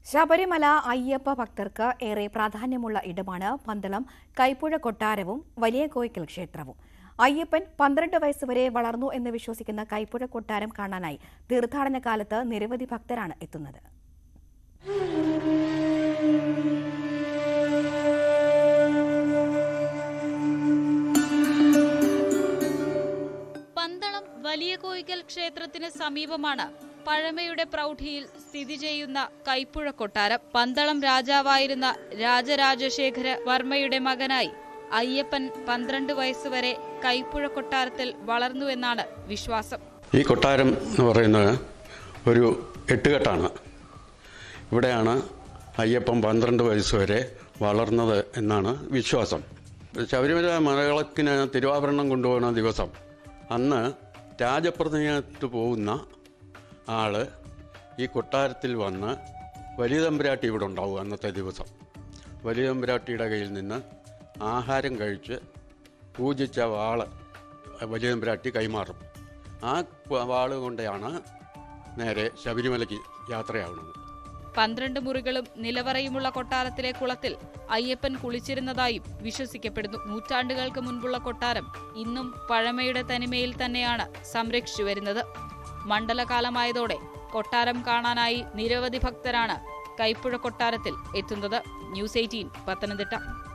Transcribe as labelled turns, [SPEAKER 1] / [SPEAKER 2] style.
[SPEAKER 1] ശബരിമല അയ്യപ്പ ഭക്തർക്ക് ഏറെ പ്രാധാന്യമുള്ള ഇടമാണ് പന്തളം കൈപ്പുഴ കൊട്ടാരവും വലിയ കോയിക്കൽ ക്ഷേത്രവും അയ്യപ്പൻ പന്ത്രണ്ട് വയസ്സുവരെ വളർന്നു എന്ന് വിശ്വസിക്കുന്ന കൈപ്പുഴ കൊട്ടാരം കാണാനായി തീർത്ഥാടന കാലത്ത് നിരവധി ഭക്തരാണ് എത്തുന്നത്
[SPEAKER 2] പന്തളം വലിയ കോയിക്കൽ ക്ഷേത്രത്തിന് സമീപമാണ് പഴമയുടെ പ്രൗഢിയിൽ സ്ഥിതി ചെയ്യുന്ന കൈപ്പുഴ കൊട്ടാരം പന്തളം രാജാവായിരുന്ന രാജരാജശേഖര വർമ്മയുടെ മകനായി അയ്യപ്പൻ പന്ത്രണ്ട് വയസ്സുവരെ കൈപ്പുഴ കൊട്ടാരത്തിൽ വളർന്നുവെന്നാണ് വിശ്വാസം
[SPEAKER 3] ഈ കൊട്ടാരം എന്ന് പറയുന്നത് ഒരു എട്ടുകെട്ടാണ് ഇവിടെയാണ് അയ്യപ്പൻ പന്ത്രണ്ട് വയസ്സ് വരെ വളർന്നത് എന്നാണ് വിശ്വാസം ശബരിമല മലകളക്കിന് തിരുവാഭരണം കൊണ്ടുപോകുന്ന ദിവസം അന്ന് രാജപ്രതിനിധത്ത് പോകുന്ന ആള് ഈ കൊട്ടാരത്തിൽ വന്ന് വലിയ തമ്പുരാട്ടി ഇവിടെ ഉണ്ടാവും അന്നത്തെ ദിവസം വലിയ തമ്പുരാട്ടിയുടെ കയ്യിൽ നിന്ന് ആഹാരം കഴിച്ച് പൂജിച്ച വാള് വലിയ തമ്പുരാട്ടി കൈമാറും ആ വാള് കൊണ്ടാണ് നേരെ ശബരിമലയ്ക്ക് യാത്രയാവുന്നത്
[SPEAKER 2] പന്ത്രണ്ട് മുറികളും നിലവറയുമുള്ള കൊട്ടാരത്തിലെ കുളത്തിൽ അയ്യപ്പൻ കുളിച്ചിരുന്നതായും വിശ്വസിക്കപ്പെടുന്നു നൂറ്റാണ്ടുകൾക്ക് മുൻപുള്ള കൊട്ടാരം ഇന്നും പഴമയുടെ തനിമയിൽ തന്നെയാണ് സംരക്ഷിച്ചു വരുന്നത് മണ്ഡലകാലമായതോടെ കൊട്ടാരം കാണാനായി നിരവധി ഭക്തരാണ് കൈപ്പുഴ കൊട്ടാരത്തിൽ എത്തുന്നത് ന്യൂസ് എയ്റ്റീൻ പത്തനംതിട്ട